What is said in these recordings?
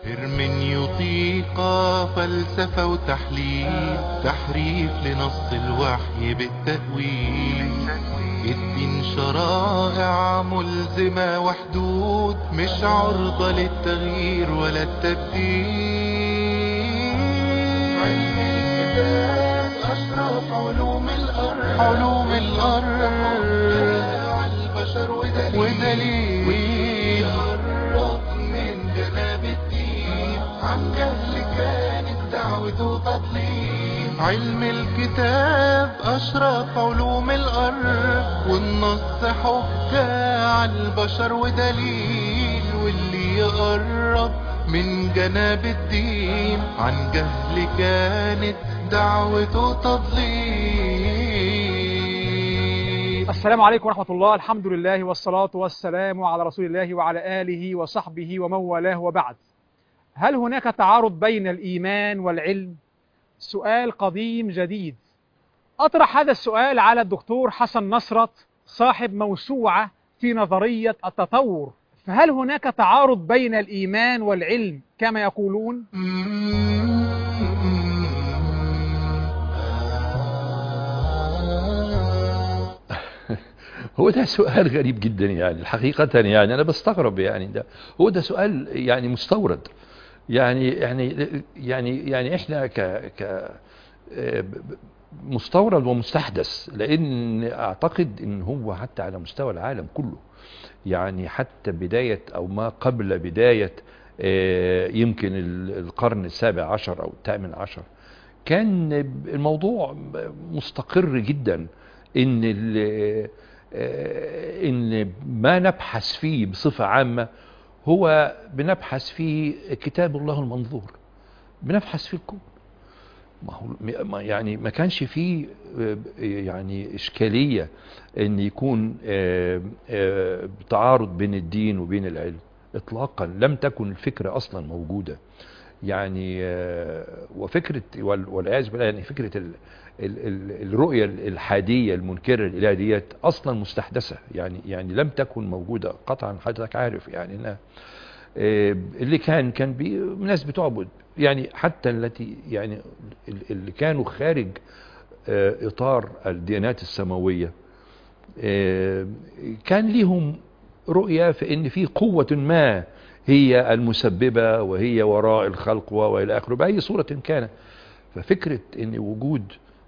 هرمنيوطيقة فلسفة وتحليل تحريف لنص الوحي بالتأويل الدين شرائع ملزمة وحدود مش عرضة للتغيير ولا التبديل علم الكتاب أشرف علوم الأرض علوم الأرض البشر ودليل ودليل يقرب من جناب الدين عن جهل كانت دعوته تضليل علم الكتاب أشرف علوم الأرض والنص حجة على البشر ودليل واللي يقرب من جناب الدين عن جهل كانت دعوته تضليل السلام عليكم ورحمة الله الحمد لله والصلاة والسلام على رسول الله وعلى آله وصحبه ومن والاه وبعد هل هناك تعارض بين الإيمان والعلم؟ سؤال قديم جديد أطرح هذا السؤال على الدكتور حسن نصرت صاحب موسوعة في نظرية التطور فهل هناك تعارض بين الإيمان والعلم كما يقولون؟ هو ده سؤال غريب جدا يعني حقيقة يعني أنا بستغرب يعني ده هو ده سؤال يعني مستورد يعني يعني يعني يعني إحنا ك ك مستورد ومستحدث لأن أعتقد إن هو حتى على مستوى العالم كله يعني حتى بداية أو ما قبل بداية يمكن القرن السابع عشر أو الثامن عشر كان الموضوع مستقر جدا إن ان ما نبحث فيه بصفة عامة هو بنبحث في كتاب الله المنظور بنبحث في الكون ما هو يعني ما كانش فيه يعني إشكالية ان يكون تعارض بين الدين وبين العلم اطلاقا لم تكن الفكرة اصلا موجودة يعني وفكرة والعياذ بالله يعني فكرة ال ال ال الرؤية الحادية المنكرة الإله ديت أصلا مستحدثة يعني يعني لم تكن موجودة قطعا حضرتك عارف يعني إنها اللي كان كان بي ناس بتعبد يعني حتى التي يعني اللي كانوا خارج إطار الديانات السماوية كان ليهم رؤية في إن في قوة ما هي المسببة وهي وراء الخلق وإلى آخره بأي صورة كان ففكرة ان وجود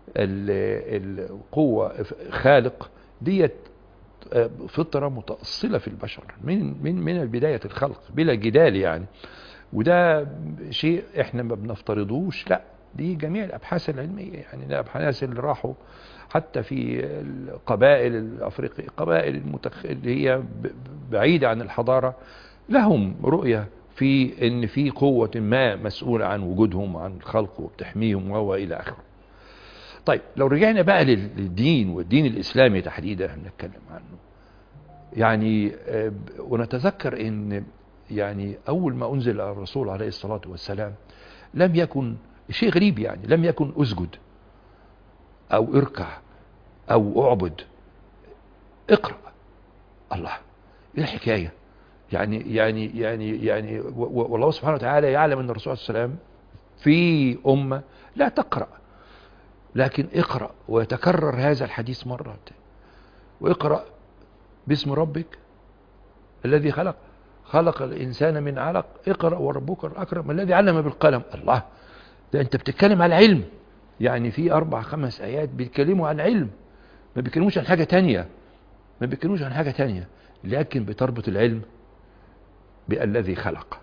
القوة خالق ديت فطرة متأصلة في البشر من من من بداية الخلق بلا جدال يعني وده شيء احنا ما بنفترضوش لا دي جميع الابحاث العلمية يعني الابحاث اللي راحوا حتى في القبائل الافريقية قبائل المتخ... اللي هي بعيدة عن الحضارة لهم رؤية في ان في قوة ما مسؤولة عن وجودهم وعن الخلق وبتحميهم وهو الى اخره طيب لو رجعنا بقى للدين والدين الاسلامي تحديدا هنتكلم عنه يعني ونتذكر ان يعني اول ما انزل على الرسول عليه الصلاة والسلام لم يكن شيء غريب يعني لم يكن اسجد او اركع او اعبد اقرأ الله ايه الحكايه يعني يعني يعني يعني والله سبحانه وتعالى يعلم ان الرسول صلى الله عليه وسلم في امه لا تقرا لكن اقرا ويتكرر هذا الحديث مره واقرا باسم ربك الذي خلق خلق الانسان من علق اقرا وربك الاكرم الذي علم بالقلم الله ده انت بتتكلم على علم يعني في اربع خمس ايات بيتكلموا عن علم ما بيتكلموش عن حاجه تانية ما بيتكلموش عن حاجه تانية لكن بتربط العلم بالذي خلق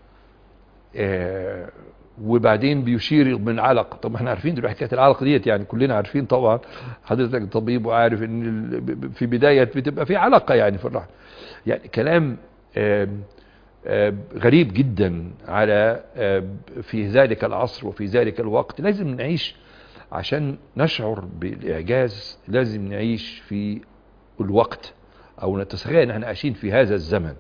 آه وبعدين بيشير من علق طب احنا عارفين دلوقتي حكايه العلق ديت يعني كلنا عارفين طبعا حضرتك طبيب وعارف ان في بدايه بتبقى في علقه يعني في الرحم يعني كلام آه آه غريب جدا على في ذلك العصر وفي ذلك الوقت لازم نعيش عشان نشعر بالاعجاز لازم نعيش في الوقت او نتخيل ان احنا عايشين في هذا الزمن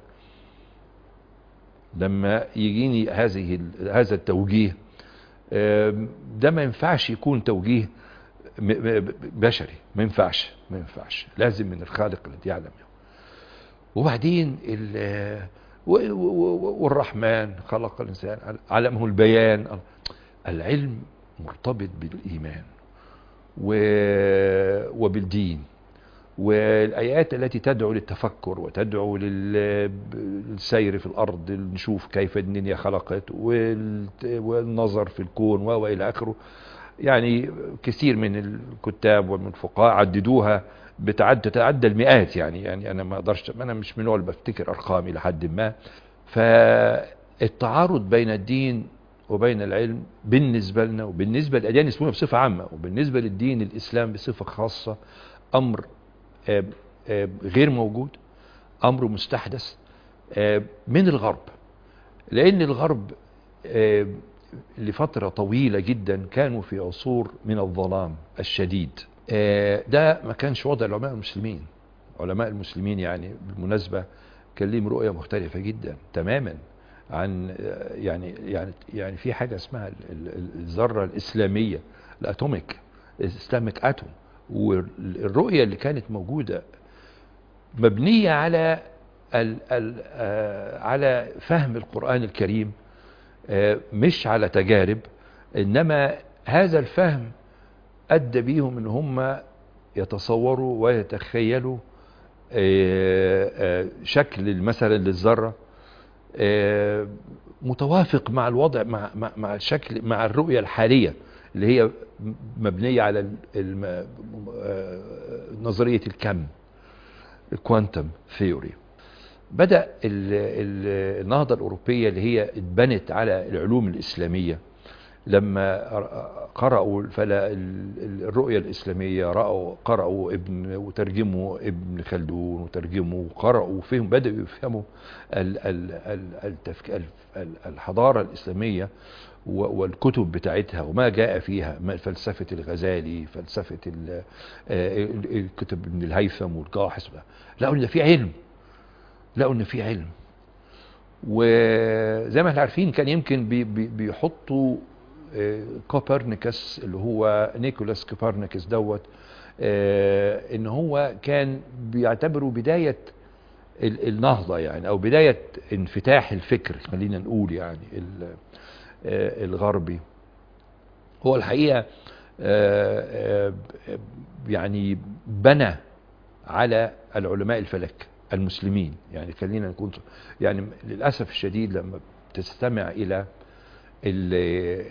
لما يجيني هذه هذا التوجيه ده ما ينفعش يكون توجيه بشري ما ينفعش ما ينفعش لازم من الخالق الذي يعلم وبعدين و- و- والرحمن خلق الإنسان علمه البيان العلم مرتبط بالإيمان و- وبالدين والآيات التي تدعو للتفكر وتدعو لل- للسير في الأرض نشوف كيف الدنيا خلقت والت- والنظر في الكون و- وإلى آخره يعني كثير من الكتاب ومن الفقهاء عددوها بتعد تتعدى المئات يعني يعني انا ما اقدرش انا مش من النوع اللي بفتكر ارقام الى حد ما فالتعارض بين الدين وبين العلم بالنسبه لنا وبالنسبه للاديان الاسلاميه بصفه عامه وبالنسبه للدين الاسلام بصفه خاصه امر آه، آه، غير موجود امر مستحدث آه، من الغرب لان الغرب آه، لفترة طويلة جدا كانوا في عصور من الظلام الشديد آه، ده ما كانش وضع العلماء المسلمين علماء المسلمين يعني بالمناسبة كان لهم رؤية مختلفة جدا تماما عن آه، يعني يعني يعني في حاجة اسمها ال- ال- الذرة الإسلامية الأتوميك الإسلاميك أتوم والرؤية اللي كانت موجودة مبنية على ال ال آه، على فهم القرآن الكريم آه، مش على تجارب انما هذا الفهم ادى بيهم ان هم يتصوروا ويتخيلوا آه، آه، شكل مثلا للذره آه، متوافق مع الوضع مع مع مع الشكل مع الرؤيه الحاليه اللي هي مبنيه على ال- الم- آه، نظريه الكم الكوانتم ثيوري بدأ ال- ال- النهضة الأوروبية اللي هي اتبنت على العلوم الإسلامية لما قرأوا فلا ال- الرؤية الإسلامية رأوا قرأوا ابن وترجموا ابن خلدون وترجموا وقرأوا وفهم بدأوا يفهموا ال- ال- ال- التفك- ال- ال- الحضارة الإسلامية و- والكتب بتاعتها وما جاء فيها ما- فلسفة الغزالي فلسفة ال- آه، ال- الكتب ابن الهيثم والجاحظ لقوا ان في علم لقوا ان في علم وزي ما احنا عارفين كان يمكن بي بي بيحطوا آه، كوبرنيكس اللي هو نيكولاس كوبرنيكس دوت آه، ان هو كان بيعتبره بداية ال- النهضة يعني او بداية انفتاح الفكر خلينا نقول يعني ال- آه، الغربي هو الحقيقة آه، آه، يعني بنى على العلماء الفلك المسلمين يعني خلينا نكون يعني للاسف الشديد لما تستمع الى ال-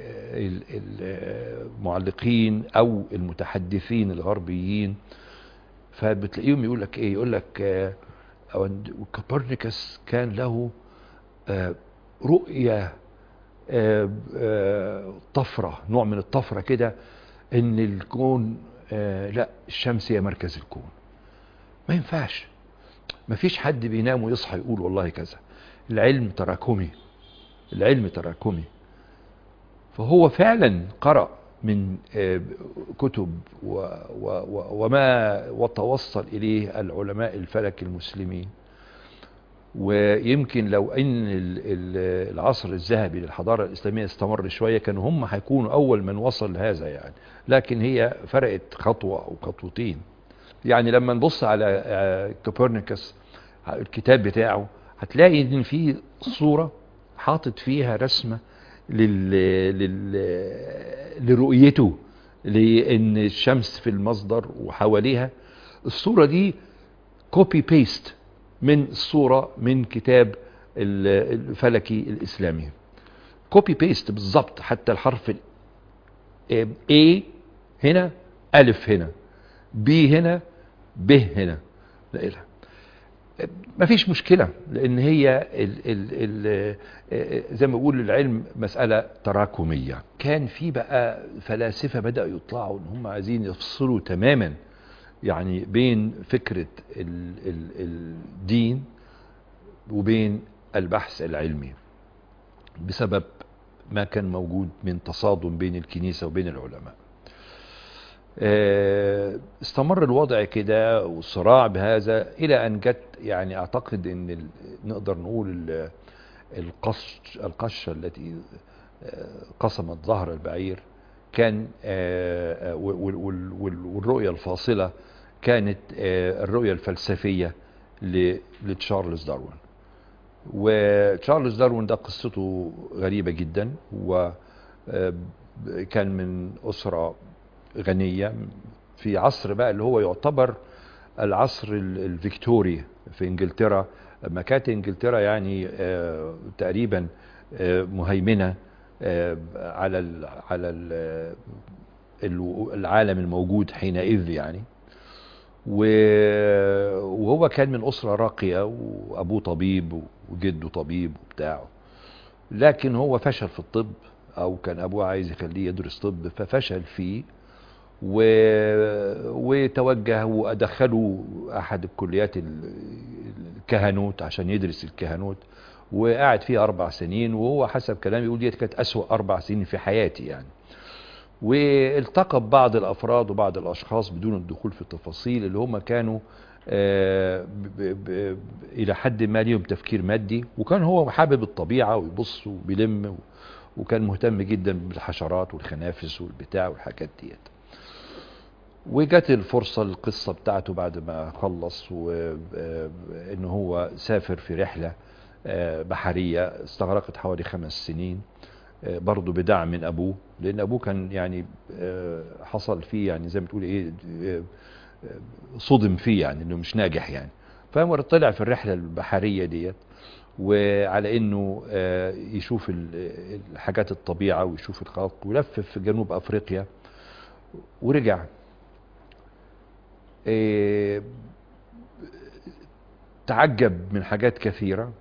ال- المعلقين او المتحدثين الغربيين فبتلاقيهم يقول لك ايه يقول لك آه، أو إن كوبرنيكوس كان له آه، رؤيه آه، آه، طفره نوع من الطفره كده ان الكون آه، لا الشمس هي مركز الكون ما ينفعش ما فيش حد بينام ويصحى يقول والله كذا العلم تراكمي العلم تراكمي فهو فعلا قرأ من آه، كتب و و و وما وتوصل إليه العلماء الفلك المسلمين ويمكن لو ان ال- ال- العصر الذهبي للحضاره الاسلاميه استمر شويه كانوا هم هيكونوا اول من وصل لهذا يعني لكن هي فرقت خطوه او خطوتين يعني لما نبص على آه، كوبرنيكوس الكتاب بتاعه هتلاقي ان في صوره حاطط فيها رسمه لل... لل... لرؤيته لان الشمس في المصدر وحواليها الصوره دي كوبي بيست من الصوره من كتاب ال- الفلكي الاسلامي كوبي بيست بالظبط حتى الحرف ال A هنا ألف هنا B هنا ب هنا لا إله ما فيش مشكلة لأن هي ال ال ال زي ما بقول العلم مسألة تراكمية كان في بقى فلاسفة بدأوا يطلعوا إن هم عايزين يفصلوا تماما يعني بين فكرة ال ال الدين وبين البحث العلمي بسبب ما كان موجود من تصادم بين الكنيسة وبين العلماء آه، استمر الوضع كده والصراع بهذا الى ان جت يعني اعتقد ان ال- نقدر نقول ال- القش القشه التي آه، قسمت ظهر البعير كان آه، آه، وال- وال- وال- والرؤيه الفاصله كانت آه، الرؤيه الفلسفيه ل- لتشارلز داروين وتشارلز داروين ده قصته غريبة جدا هو آه، كان من أسرة غنية في عصر بقى اللي هو يعتبر العصر ال- الفيكتوري في انجلترا لما كانت انجلترا يعني آه، تقريبا آه، مهيمنة آه، على ال على ال ال- العالم الموجود حينئذ يعني و- وهو كان من أسرة راقية وأبوه طبيب وجده طبيب وبتاعه لكن هو فشل في الطب أو كان أبوه عايز يخليه يدرس طب ففشل فيه و... وتوجه وأدخلوا أحد الكليات ال- الكهنوت عشان يدرس الكهنوت وقعد فيه أربع سنين وهو حسب كلامي يقول ديت كانت أسوأ أربع سنين في حياتي يعني والتقى ببعض الافراد وبعض الاشخاص بدون الدخول في التفاصيل اللي هم كانوا آه، ب- ب- ب- الى حد ما ليهم تفكير مادي وكان هو حابب الطبيعه ويبص وبيلم و- وكان مهتم جدا بالحشرات والخنافس والبتاع والحاجات ديت وجت الفرصة القصة بتاعته بعد ما خلص وإن هو سافر في رحلة آه، بحرية استغرقت حوالي خمس سنين آه، برضه بدعم من ابوه لان ابوه كان يعني آه، حصل فيه يعني زي ما تقول ايه آه، آه، صدم فيه يعني انه مش ناجح يعني فهو طلع في الرحله البحريه ديت وعلى انه آه، يشوف ال- الحاجات الطبيعه ويشوف الخلق ولف في جنوب افريقيا ورجع آه، تعجب من حاجات كثيره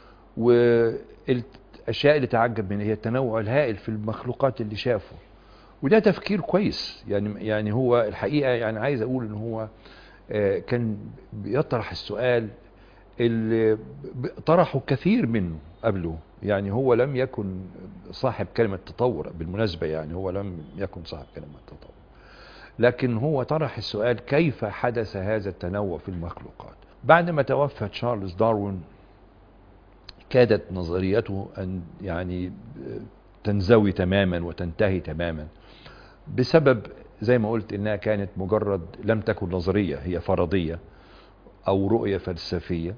والاشياء اللي تعجب منها هي التنوع الهائل في المخلوقات اللي شافه وده تفكير كويس يعني يعني هو الحقيقه يعني عايز اقول ان هو آه، كان بيطرح السؤال اللي ب- طرحه كثير منه قبله يعني هو لم يكن صاحب كلمة تطور بالمناسبة يعني هو لم يكن صاحب كلمة تطور لكن هو طرح السؤال كيف حدث هذا التنوع في المخلوقات بعد ما توفى تشارلز داروين كادت نظريته أن يعني تنزوي تماما وتنتهي تماما بسبب زي ما قلت انها كانت مجرد لم تكن نظرية هي فرضية او رؤية فلسفية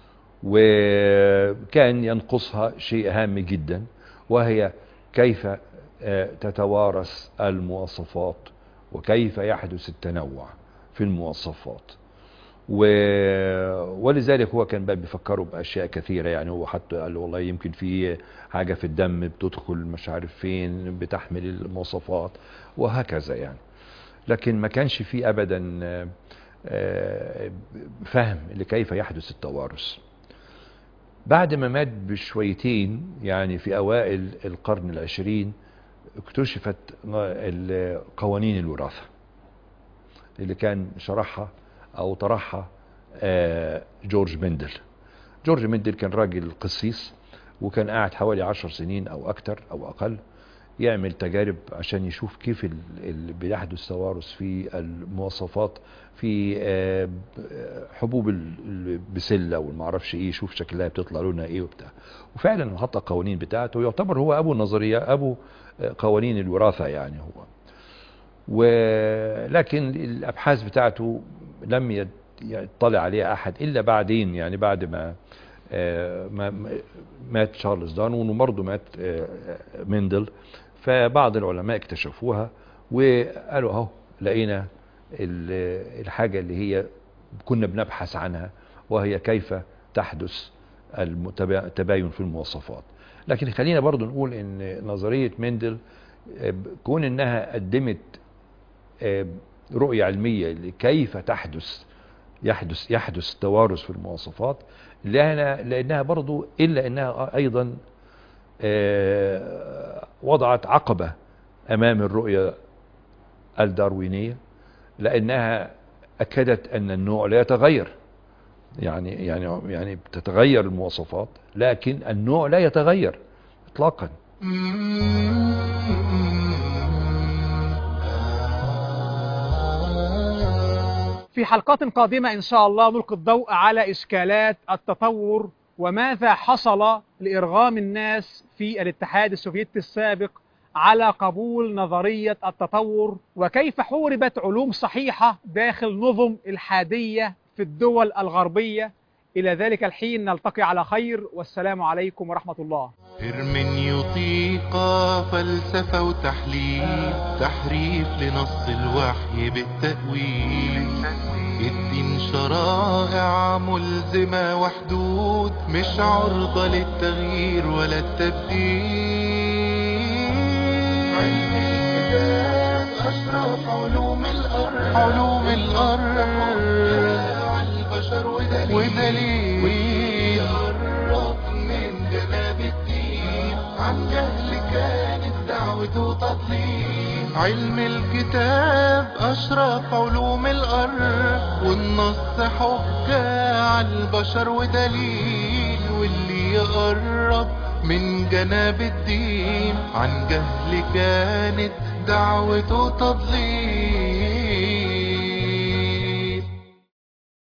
وكان ينقصها شيء هام جدا وهي كيف آه، تتوارث المواصفات وكيف يحدث التنوع في المواصفات و... ولذلك هو كان بقى بيفكروا باشياء كثيره يعني هو حتى قال والله يمكن في حاجه في الدم بتدخل مش عارف فين بتحمل المواصفات وهكذا يعني لكن ما كانش في ابدا آه، آه، فهم لكيف يحدث التوارث بعد ما مات بشويتين يعني في اوائل القرن العشرين اكتشفت ال- قوانين الوراثه اللي كان شرحها او طرحها آه، جورج مندل جورج مندل كان راجل قسيس وكان قاعد حوالي عشر سنين او اكتر او اقل يعمل تجارب عشان يشوف كيف ال- اللي بيحدث توارث في المواصفات في آه، ب- آه، حبوب ال- البسله والمعرفش ايه يشوف شكلها بتطلع لونها ايه وبتاع وفعلا حط القوانين بتاعته يعتبر هو ابو النظريه ابو آه، قوانين الوراثه يعني هو ولكن الابحاث بتاعته لم يت- يطلع عليها احد الا بعدين يعني بعد ما آه، ما ما- مات تشارلز دارون وبرضه مات آه، آه، مندل فبعض العلماء اكتشفوها وقالوا اهو لقينا ال- الحاجه اللي هي كنا بنبحث عنها وهي كيف تحدث المتبا- التباين في المواصفات لكن خلينا برضو نقول ان نظريه مندل آه، كون انها قدمت آه، رؤيه علميه لكيف تحدث يحدث يحدث توارث في المواصفات لأنها, لانها برضو الا انها ايضا آه، وضعت عقبه امام الرؤيه الداروينيه لانها اكدت ان النوع لا يتغير يعني يعني يعني بتتغير المواصفات لكن النوع لا يتغير اطلاقا في حلقات قادمة إن شاء الله نلقي الضوء على إشكالات التطور وماذا حصل لإرغام الناس في الاتحاد السوفيتي السابق على قبول نظرية التطور وكيف حوربت علوم صحيحة داخل نظم الحادية في الدول الغربية إلى ذلك الحين نلتقي على خير والسلام عليكم ورحمة الله هرمنيوطيق فلسفة وتحليل تحريف لنص الوحي بالتأويل الدين شرائع ملزمة وحدود مش عرضة للتغيير ولا التبديل علم الكتاب أشرف علوم الأرض علوم الأرض البشر ودليل, ودليل ويقرب من جناب الدين عن جهل كانت دعوته تضليل علم الكتاب أشرف علوم الأرض والنص حجة على البشر ودليل واللي يقرب من جناب الدين عن جهل كانت دعوته تضليل